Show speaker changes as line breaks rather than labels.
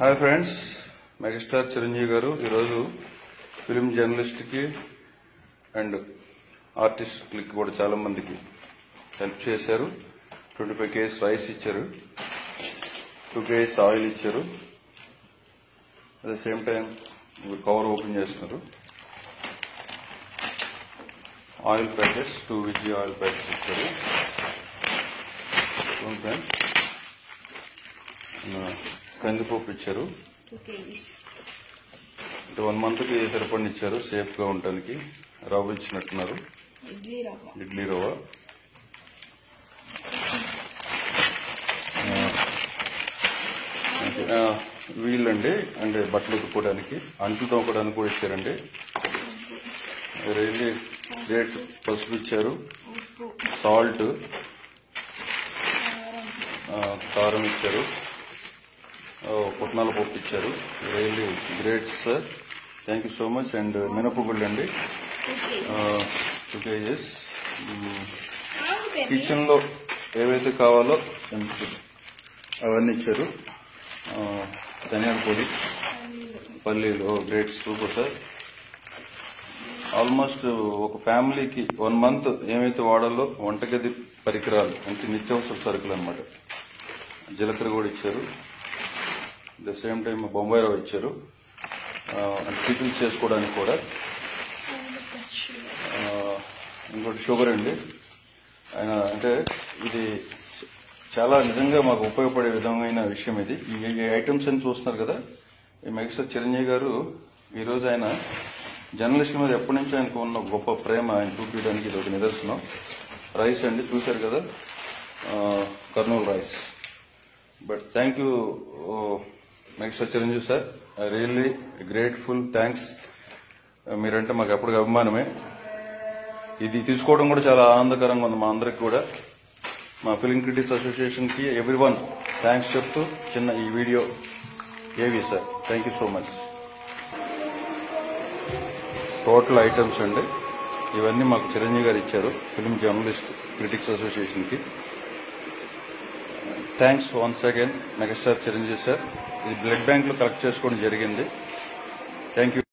hi friends megastar Chiranjeevi గారు ఈరోజు film జర్నలిస్ట్కి and ఆర్టిస్టులకి కూడా చాలా మందికి హెల్ప్ చేశారు ట్వంటీ ఫైవ్ కేజీస్ రైస్ ఇచ్చారు టూ కేజీస్ ఆయిల్ ఇచ్చారు at the same time cover open చేస్తున్నారు ఆయిల్ ప్యాకెట్స్ టూ విజీ ఆయిల్ ప్యాకెట్స్ ఇచ్చారు చూడండి ఫ్రెండ్స్ కందిపప్పు ఇచ్చారు
టూ కేజీస్
అంటే వన్ మంత్ కి సరిపడిన ఇచ్చారు సేఫ్ గా ఉండటానికి రవ్వ ఇచ్చినట్టున్నారు
ఇడ్లీ రవ్వ
ఇడ్లీ రవ్వ ఆ, వీళ్ళండి అంటే బట్టలు ఉతుక్కోవడానికి అంట్లు తోమడానికి కూడా ఇచ్చారండి రైల్వే గ్రేట్ పసుపు ఇచ్చారు
ఉప్పు
సాల్ట్
కారం
కారం ఇచ్చారు ఆ, పుట్నాల పప్పు ఇచ్చారు really great sir thank you so much and మినపగుళ్ళు అండి
టూ కేజీస్
టూ కేజెస్
ఆవు బేబీ
కిచెన్ లో ఏవైతే కావాలో అవన్నీ ఇచ్చారు ఆ, ధనియాల పొడి పల్లీలు గ్రేట్ సూపర్ సార్ ఆల్మోస్ట్ ఒక ఫ్యామిలీకి వన్ మంత్ ఏమైతే వాడాలో వంటగది పరికరాలు అంటే నిత్యావసర సరుకులు అనమాట జీలకర్ర కూడా ఇచ్చారు ద సేమ్ టైం బొంబాయి రవ్వ ఇచ్చారు ఆ, అంటే పికిల్స్ చేసుకోవడానికి కూడా ఆ, ఇంకోటి షుగర్ అండి ఆయన అంటే ఇది చాలా నిజంగా మాకు ఉపయోగపడే విధమైన విషయం ఇది ఈ ఈ ఐటమ్స్ అని చూస్తున్నారు కదా ఈ మెగాస్టార్ చిరంజీవి గారు ఈ రోజు ఆయన జర్నలిస్టుల మీద ఎప్పటి నుంచో ఆయనకు ఉన్న గొప్ప ప్రేమ ఆయన చూపించడానికి ఇది ఒక నిదర్శనం రైస్ అండి చూశారు కదా ఆ, Kurnool rice but thank you megastar Chiranjeevi sir I really grateful thanks మీరంటే మాకు ఎప్పటికీ అభిమానమే ఇది తీసుకోవడం కూడా చాలా ఆనందకరంగా ఉంది మా అందరికి కూడా మా ఫిలిం క్రిటిక్స్ అసోసియేషన్ కి ఎవ్రీ వన్ థ్యాంక్స్ చెప్తూ చిన్న ఈ వీడియో ఏవి sir thank you so much total items అండి ఇవన్నీ మాకు చిరంజీవి గారు ఇచ్చారు ఫిలిం జర్నలిస్ట్ క్రిటిక్స్ అసోసియేషన్ కి thanks once again megastar Chiranjeevi sir ఇది బ్లడ్ బ్యాంక్ లో కలెక్ట్ చేసుకోవడం జరిగింది థ్యాంక్ యూ